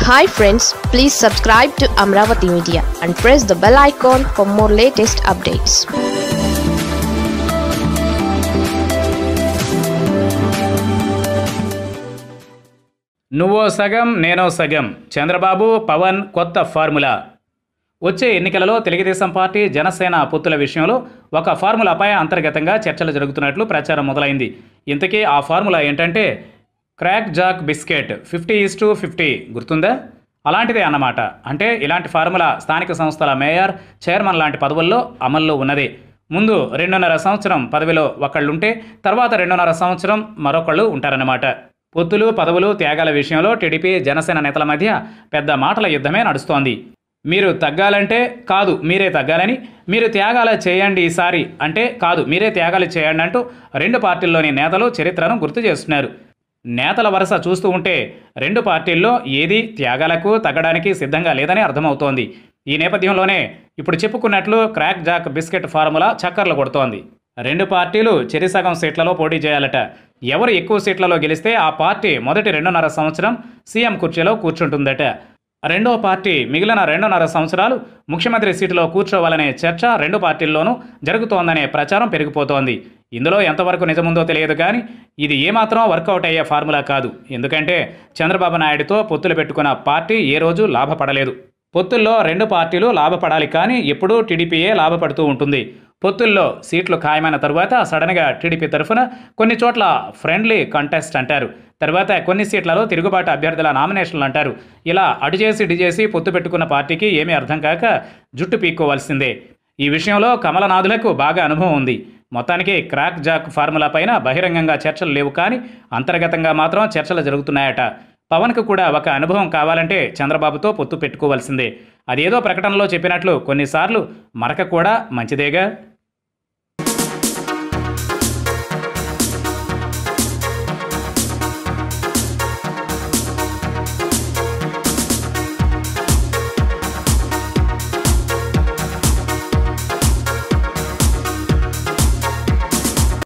hi friends please subscribe to Amaravati media and press the bell icon for more latest updates నువ్వో సగం నేనో సగం చంద్రబాబు పవన్ కొత్త ఫార్ములా వచ్చే ఎన్నికలలో తెలుగుదేశం పార్టీ జనసేన పొత్తుల విషయంలో ఒక ఫార్ములాపై అంతర్గతంగా చర్చలు జరుగుతున్నట్లు ప్రచారం మొదలైంది ఇంతకీ ఆ ఫార్ములా ఏంటంటే crack jack biscuit fifty is to fifty గుర్తుందా అలాంటిదే అన్నమాట అంటే ఇలాంటి ఫార్ములా స్థానిక సంస్థల మేయర్ చైర్మన్ లాంటి పదవుల్లో అమల్లో ఉన్నది ముందు రెండున్నర సంవత్సరం పదవిలో ఒకళ్ళుంటే తర్వాత రెండున్నర సంవత్సరం మరొకళ్ళు ఉంటారన్నమాట పొత్తులు పదవులు త్యాగాల విషయంలో టీడీపీ జనసేన నేతల మధ్య పెద్ద మాటల యుద్ధమే నడుస్తోంది మీరు తగ్గాలంటే కాదు మీరే తగ్గాలని మీరు త్యాగాలు చేయండి ఈసారి అంటే కాదు మీరే త్యాగాలు చేయండి అంటూ రెండు పార్టీల్లోని నేతలు చరిత్రను గుర్తు చేస్తున్నారు నేతల వరుస చూస్తూ ఉంటే రెండు పార్టీల్లో ఏది త్యాగాలకు తగ్గడానికి సిద్ధంగా లేదని అర్థమవుతోంది ఈ నేపథ్యంలోనే ఇప్పుడు చెప్పుకున్నట్లు క్రాక్ జాక్ బిస్కెట్ ఫార్ములా చక్కర్లు కొడుతోంది రెండు పార్టీలు చెరిసగం సీట్లలో పోటీ చేయాలట ఎవరు ఎక్కువ సీట్లలో గెలిస్తే ఆ పార్టీ మొదటి రెండున్నర సంవత్సరం సీఎం కుర్చీలో కూర్చుంటుందట రెండో పార్టీ మిగిలిన రెండున్నర సంవత్సరాలు ముఖ్యమంత్రి సీటులో కూర్చోవాలనే చర్చ రెండు పార్టీల్లోనూ జరుగుతోందనే ప్రచారం పెరిగిపోతోంది ఇందులో ఎంతవరకు నిజముందో తెలియదు కానీ ఇది ఏమాత్రం వర్కౌట్ అయ్యే ఫార్ములా కాదు ఎందుకంటే చంద్రబాబు నాయుడుతో పొత్తులు పెట్టుకున్న పార్టీ ఏ రోజు లాభపడలేదు పొత్తుల్లో రెండు పార్టీలు లాభపడాలి కానీ ఎప్పుడూ టీడీపీయే లాభపడుతూ ఉంటుంది పొత్తుల్లో సీట్లు ఖాయమైన తరువాత సడన్గా టీడీపీ తరఫున కొన్ని చోట్ల ఫ్రెండ్లీ కంటెస్ట్ అంటారు తర్వాత కొన్ని సీట్లలో తిరుగుబాటు అభ్యర్థుల నామినేషన్లు అంటారు ఇలా అటు చేసి ఇటు చేసి పొత్తు పెట్టుకున్న పార్టీకి ఏమీ అర్థం కాక జుట్టు పీక్కోవాల్సిందే ఈ విషయంలో కమలనాథులకు బాగా అనుభవం ఉంది మొత్తానికి క్రాక్ జాక్ ఫార్ములా పైన బహిరంగంగా చర్చలు లేవు కానీ అంతర్గతంగా మాత్రం చర్చలు జరుగుతున్నాయట పవన్కు కూడా ఒక అనుభవం కావాలంటే చంద్రబాబుతో పొత్తు పెట్టుకోవాల్సిందే అదేదో ప్రకటనలో చెప్పినట్లు కొన్నిసార్లు మరక కూడా మంచిదేగా